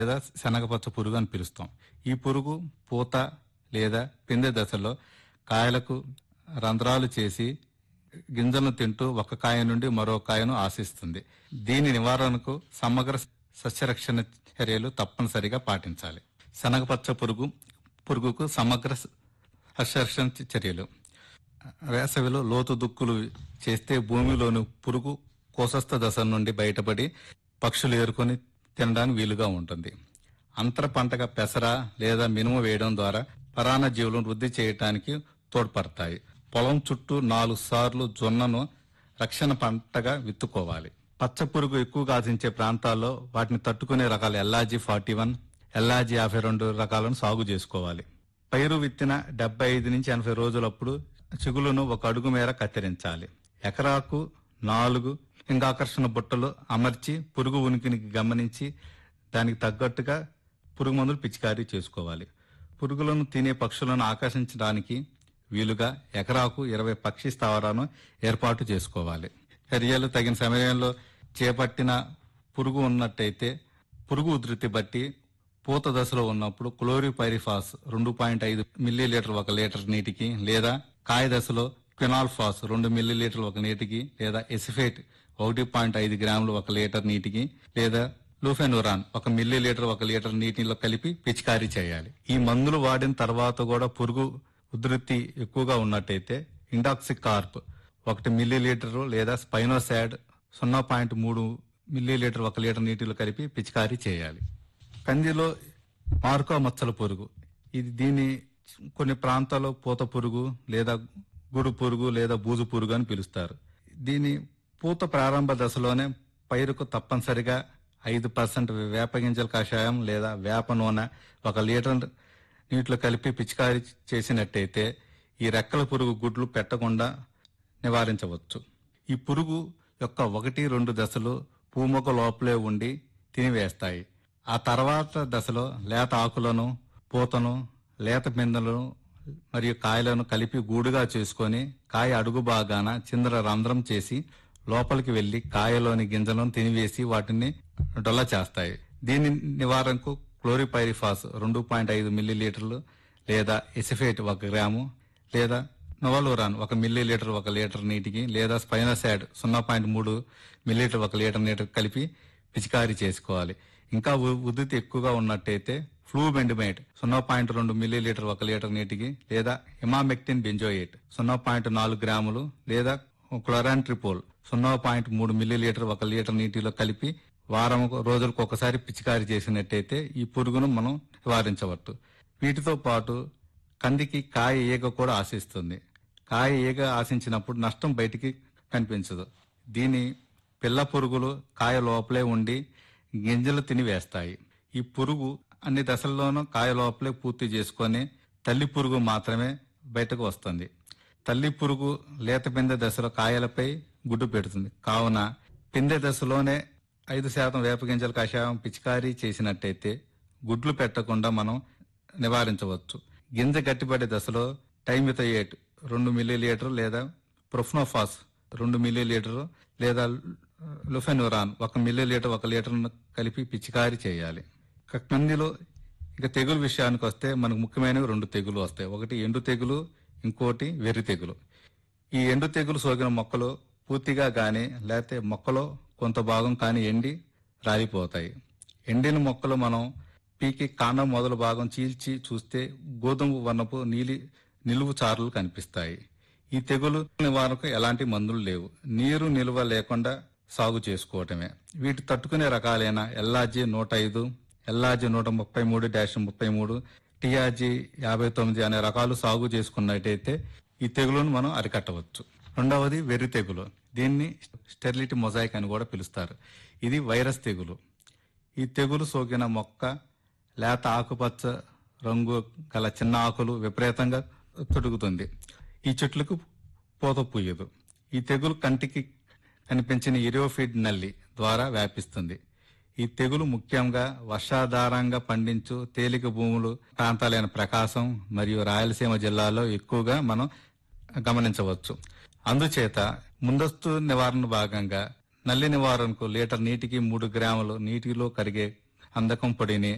లేదా శనగపచ్చ పురుగు అని పిలుస్తాం ఈ పురుగు పూత లేదా పిందె దశలో కాయలకు రంధ్రాలు చేసి గింజలను తింటూ ఒక కాయ నుండి మరో కాయను ఆశిస్తుంది దీని నివారణకు సమగ్ర సస్యరక్షణ చర్యలు తప్పనిసరిగా పాటించాలి శనగపచ్చ పురుగు పురుగుకు సమగ్ర సస్యరక్షణ చర్యలు వేసవిలో లోతు దుక్కులు చేస్తే భూమిలోని పురుగు కోసస్థ దశ నుండి బయటపడి పక్షులు ఏరుకొని తినడానికి వీలుగా ఉంటుంది అంతర పంటగా పెసర లేదా మినుము వేయడం ద్వారా పరాన్న జీవులను వృద్ధి చేయడానికి తోడ్పడతాయి పొలం చుట్టూ నాలుగు సార్లు జొన్నను రక్షణ పంటగా విత్తుకోవాలి పచ్చ పురుగు ఎక్కువగా ఆశించే ప్రాంతాల్లో వాటిని తట్టుకునే రకాల ఎల్ఆర్జీ ఫార్టీ వన్ ఎల్ఆర్జీ యాభై రెండు రకాలను సాగు చేసుకోవాలి పైరు విత్తిన డెబ్బై ఐదు నుంచి ఎనభై రోజులప్పుడు చిగులను ఒక అడుగు మేర కత్తిరించాలి ఎకరాకు నాలుగు లింగాకర్షణ బుట్టలు అమర్చి పురుగు ఉనికిని గమనించి దానికి తగ్గట్టుగా పురుగు మందులు పిచికారీ చేసుకోవాలి పురుగులను తినే పక్షులను ఆకర్షించడానికి వీలుగా ఎకరాకు ఇరవై పక్షి స్థావరాలను ఏర్పాటు చేసుకోవాలి చర్యలు తగిన సమయంలో చేపట్టిన పురుగు ఉన్నట్టయితే పురుగు ఉధృతి బట్టి పూత దశలో ఉన్నప్పుడు క్లోరిపైరిఫాస్ రెండు పాయింట్ ఐదు మిల్లీ లీటర్ ఒక లీటర్ నీటికి లేదా కాయ దశలో క్వినాల్ఫాస్ రెండు మిల్లీ లీటర్లు ఒక నీటికి లేదా ఎసిఫేట్ ఒకటి పాయింట్ ఐదు గ్రాములు ఒక లీటర్ నీటికి లేదా లూఫెనురాన్ ఒక మిల్లీ లీటర్ ఒక లీటర్ నీటిలో కలిపి పిచికారీ చేయాలి ఈ మందులు వాడిన తర్వాత కూడా పురుగు ఉధృతి ఎక్కువగా ఉన్నట్టయితే ఇండాక్సిక్ కార్ప్ ఒకటి మిల్లీ లీటరు లేదా స్పైనోసాడ్ సున్నా పాయింట్ మూడు మిల్లీ లీటర్ ఒక లీటర్ నీటిలో కలిపి పిచికారీ చేయాలి కందిలో మార్కో మచ్చల పురుగు ఇది దీని కొన్ని ప్రాంతాల్లో పూత పురుగు లేదా గుడు పురుగు లేదా బూజు పురుగు అని పిలుస్తారు దీని పూత ప్రారంభ దశలోనే పైరుకు తప్పనిసరిగా ఐదు పర్సెంట్ వేప గింజల కషాయం లేదా వేప నూనె ఒక లీటర్ నీటిలో కలిపి పిచికారీ చేసినట్టయితే ఈ రెక్కల పురుగు గుడ్లు పెట్టకుండా నివారించవచ్చు ఈ పురుగు యొక్క ఒకటి రెండు దశలు పూమొక లోపలే ఉండి తినివేస్తాయి ఆ తర్వాత దశలో లేత ఆకులను పూతను లేత పిందెలను మరియు కాయలను కలిపి గూడుగా చేసుకొని కాయ అడుగు భాగాన చిందర రంధ్రం చేసి లోపలికి వెళ్లి కాయలోని గింజలను తినివేసి వాటిని డొల్ల చేస్తాయి దీని నివారణకు క్లోరిపైరిఫాస్ రెండు పాయింట్ ఐదు మిల్లీ లీటర్లు లేదా ఎసిఫేట్ ఒక గ్రాము లేదా నొవలురాన్ ఒక మిల్లీ లీటర్ ఒక లీటర్ నీటికి లేదా స్పైనోసాడ్ సున్నా పాయింట్ మూడు మిల్లీలీటర్ ఒక లీటర్ నీటికి కలిపి పిచికారీ చేసుకోవాలి ఇంకా ఉ- ఉధృతి ఎక్కువగా ఉన్నట్టయితే ఫ్లూబెండిమైట్ సున్నా పాయింట్ రెండు మిల్లీ లీటర్ ఒక లీటర్ నీటికి లేదా ఇమామెక్టిన్ బెంజోయేట్ సున్నా పాయింట్ నాలుగు గ్రాములు లేదా క్లోరాంట్రిపోల్ సున్నా పాయింట్ మూడు మిల్లీ లీటర్ ఒక లీటర్ నీటిలో కలిపి వారం రోజులకు ఒకసారి పిచికారీ చేసినట్టయితే ఈ పురుగును మనం నివారించవచ్చు వీటితో పాటు కందికి కాయ ఈగ కూడా ఆశిస్తుంది కాయ ఈగ ఆశించినప్పుడు నష్టం బయటికి కనిపించదు దీని పిల్ల పురుగులు కాయ లోపలే ఉండి గింజలు తినివేస్తాయి ఈ పురుగు అన్ని దశల్లోనూ కాయ లోపలే పూర్తి చేసుకొని తల్లి పురుగు మాత్రమే బయటకు వస్తుంది తల్లి పురుగు లేత పిందె దశలో కాయలపై గుడ్డు పెడుతుంది కావున పిందె దశలోనే ఐదు శాతం వేప గింజల కషాయం పిచికారీ చేసినట్టయితే గుడ్లు పెట్టకుండా మనం నివారించవచ్చు గింజ గట్టిపడే దశలో టైమిథయేట్ రెండు మిల్లీ లీటర్ లేదా ప్రొఫ్నోఫాస్ రెండు మిల్లీ లీటర్ లేదా లుఫెనురాన్ ఒక మిల్లీ లీటర్ ఒక లీటర్ కలిపి పిచికారీ చేయాలి ఇక కందిలో ఇక తెగులు విషయానికి వస్తే మనకు ముఖ్యమైనవి రెండు తెగులు వస్తాయి ఒకటి ఎండు తెగులు ఇంకోటి వెర్రి తెగులు ఈ ఎండు తెగులు సోకిన మొక్కలు పూర్తిగా గాని లేకపోతే మొక్కలో కొంత భాగం కాని ఎండి రాలిపోతాయి ఎండిన మొక్కలు మనం పీకి కాండం మొదలు భాగం చీల్చి చూస్తే గోధుమ వర్ణపు నీలి నిలువు చారులు కనిపిస్తాయి ఈ తెగులు నివారణకు ఎలాంటి మందులు లేవు నీరు నిల్వ లేకుండా సాగు చేసుకోవటమే వీటి తట్టుకునే రకాలైన ఎల్ఆర్జీ నూట ఐదు ఎల్ఆర్జీ నూట ముప్పై మూడు డాష్ ముప్పై మూడు టిఆర్జీ యాభై తొమ్మిది అనే రకాలు సాగు చేసుకున్నట్టయితే ఈ తెగులును మనం అరికట్టవచ్చు రెండవది వెర్రి తెగులు దీన్ని స్టెరిలిటీ మొజాయిక్ అని కూడా పిలుస్తారు ఇది వైరస్ తెగులు ఈ తెగులు సోకిన మొక్క లేత ఆకుపచ్చ రంగు గల చిన్న ఆకులు విపరీతంగా తొడుగుతుంది ఈ చెట్లకు పూత పూయదు ఈ తెగులు కంటికి కనిపించిన ఇరియోఫిడ్ నల్లి ద్వారా వ్యాపిస్తుంది ఈ తెగులు ముఖ్యంగా వర్షాధారంగా పండించు తేలిక భూములు ప్రాంతాలైన ప్రకాశం మరియు రాయలసీమ జిల్లాలో ఎక్కువగా మనం గమనించవచ్చు అందుచేత ముందస్తు నివారణ భాగంగా నల్లి నివారణకు లీటర్ నీటికి మూడు గ్రాములు నీటిలో కరిగే అందకం పొడిని